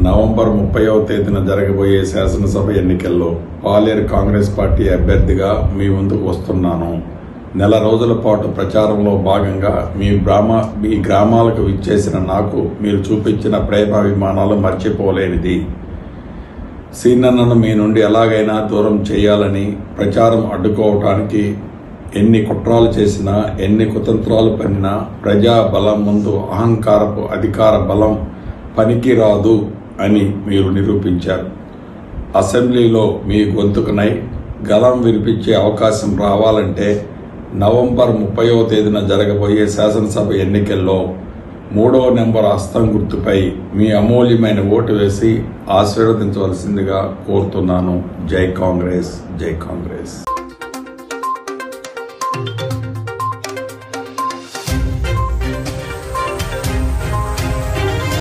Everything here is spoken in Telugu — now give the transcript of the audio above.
నవంబర్ ముప్పైవ తేదీన జరగబోయే శాసనసభ ఎన్నికల్లో పాలేరు కాంగ్రెస్ పార్టీ అభ్యర్థిగా మీ ముందుకు వస్తున్నాను నెల రోజుల పాటు ప్రచారంలో భాగంగా మీ గ్రామ మీ గ్రామాలకు విచ్చేసిన నాకు మీరు చూపించిన ప్రేమాభిమానాలు మర్చిపోలేనిది సీనన్నను మీ నుండి ఎలాగైనా దూరం చేయాలని ప్రచారం అడ్డుకోవటానికి ఎన్ని కుట్రాలు చేసినా ఎన్ని కుతంత్రాలు పన్నినా ప్రజా బలం ముందు అహంకారపు అధికార బలం పనికిరాదు అని మీరు నిరూపించారు అసెంబ్లీలో మీ గొంతుకునై గలం వినిపించే అవకాశం రావాలంటే నవంబర్ ముప్పైవ తేదీన జరగబోయే శాసనసభ ఎన్నికల్లో మూడవ నెంబర్ హస్తం గుర్తుపై మీ అమూల్యమైన ఓటు వేసి ఆశీర్వదించవలసిందిగా కోరుతున్నాను జై కాంగ్రెస్ జై కాంగ్రెస్